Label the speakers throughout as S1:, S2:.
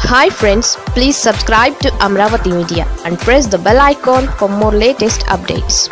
S1: hi friends please subscribe to Amaravati media and press the bell icon for more latest updates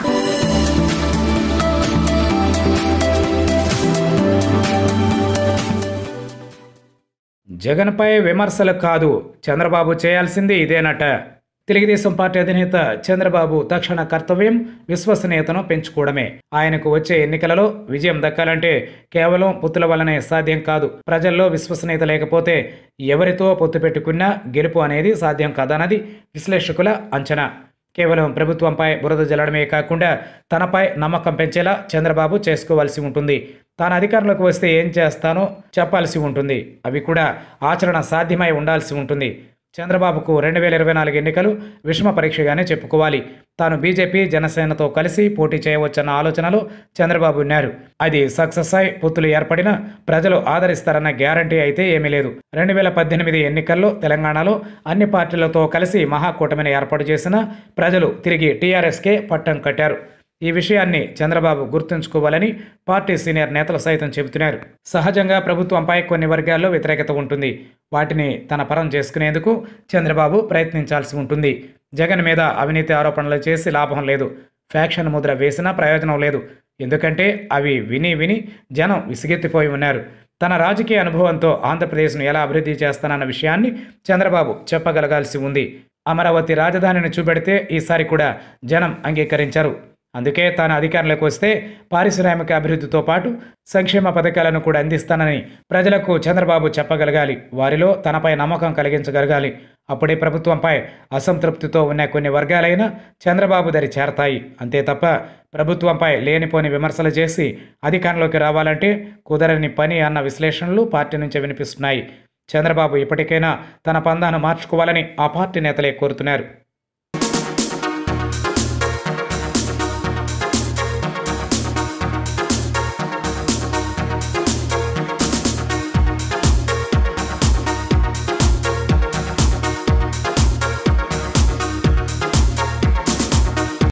S2: జగన్పై విమర్శలు కాదు చంద్రబాబు చేయాల్సింది ఇదేనట Telugu Desam party అధినేత చంద్రబాబు తక్షణ కర్తవ్యం విశ్వసనీయతను పెంచుకోవడమే ఆయనకు వచ్చే ఎన్నికలలో విజయం దక్కాలంటే కేవలం పొత్తుల వల్లనే సాధ్యం కాదు ప్రజల్లో విశ్వసనీయత లేకపోతే ఎవరితో పొత్తు పెట్టుకున్నా గెలుపు అనేది సాధ్యం కాదన్నది విశ్లేషకుల అంచనా కేవలం ప్రభుత్వంపై బురద జల్లడమే కాకుండా తనపై నమ్మకం పెంచేలా చంద్రబాబు చేసుకోవాల్సి ఉంటుంది తాను అధికారంలోకి వస్తే ఏం చేస్తానో చెప్పాల్సి ఉంటుంది అవి కూడా ఆచరణ సాధ్యమై ఉండాల్సి ఉంటుంది చంద్రబాబుకు రెండు వేల ఇరవై నాలుగు ఎన్నికలు విషమ పరీక్షగానే చెప్పుకోవాలి తాను బీజేపీ జనసేనతో కలిసి పోటీ చేయవచ్చన్న ఆలోచనలో చంద్రబాబు ఉన్నారు అది సక్సెస్ అయి పొత్తులు ఏర్పడినా ప్రజలు ఆదరిస్తారన్న గ్యారంటీ అయితే ఏమీ లేదు రెండు వేల పద్దెనిమిది ఎన్నికల్లో తెలంగాణలో అన్ని పార్టీలతో కలిసి మహాకూటమిని ఏర్పాటు చేసిన ప్రజలు తిరిగి టీఆర్ఎస్కే పట్టం కట్టారు ఈ విషయాన్ని చంద్రబాబు గుర్తుంచుకోవాలని పార్టీ సీనియర్ నేతలు సైతం చెబుతున్నారు సహజంగా ప్రభుత్వంపై కొన్ని వర్గాల్లో వ్యతిరేకత ఉంటుంది వాటిని తన పరం చేసుకునేందుకు చంద్రబాబు ప్రయత్నించాల్సి ఉంటుంది జగన్ మీద అవినీతి ఆరోపణలు చేసి లాభం లేదు ఫ్యాక్షన్ ముద్ర వేసినా ప్రయోజనం లేదు ఎందుకంటే అవి విని విని జనం విసిగెత్తిపోయి ఉన్నారు తన రాజకీయ అనుభవంతో ఆంధ్రప్రదేశ్ను ఎలా అభివృద్ధి చేస్తానన్న విషయాన్ని చంద్రబాబు చెప్పగలగాల్సి ఉంది అమరావతి రాజధానిని చూపెడితే ఈసారి కూడా జనం అంగీకరించారు అందుకే తాను అధికారంలోకి వస్తే పారిశ్రామిక అభివృద్ధితో పాటు సంక్షేమ పథకాలను కూడా అందిస్తానని ప్రజలకు చంద్రబాబు చెప్పగలగాలి వారిలో తనపై నమ్మకం కలిగించగలగాలి అప్పుడే ప్రభుత్వంపై అసంతృప్తితో ఉన్న కొన్ని వర్గాలైనా చంద్రబాబు దరి చేరతాయి అంతే తప్ప ప్రభుత్వంపై లేనిపోని విమర్శలు చేసి అధికారంలోకి రావాలంటే కుదరని పని అన్న విశ్లేషణలు పార్టీ నుంచి వినిపిస్తున్నాయి చంద్రబాబు ఇప్పటికైనా తన పందాను మార్చుకోవాలని ఆ పార్టీ నేతలే కోరుతున్నారు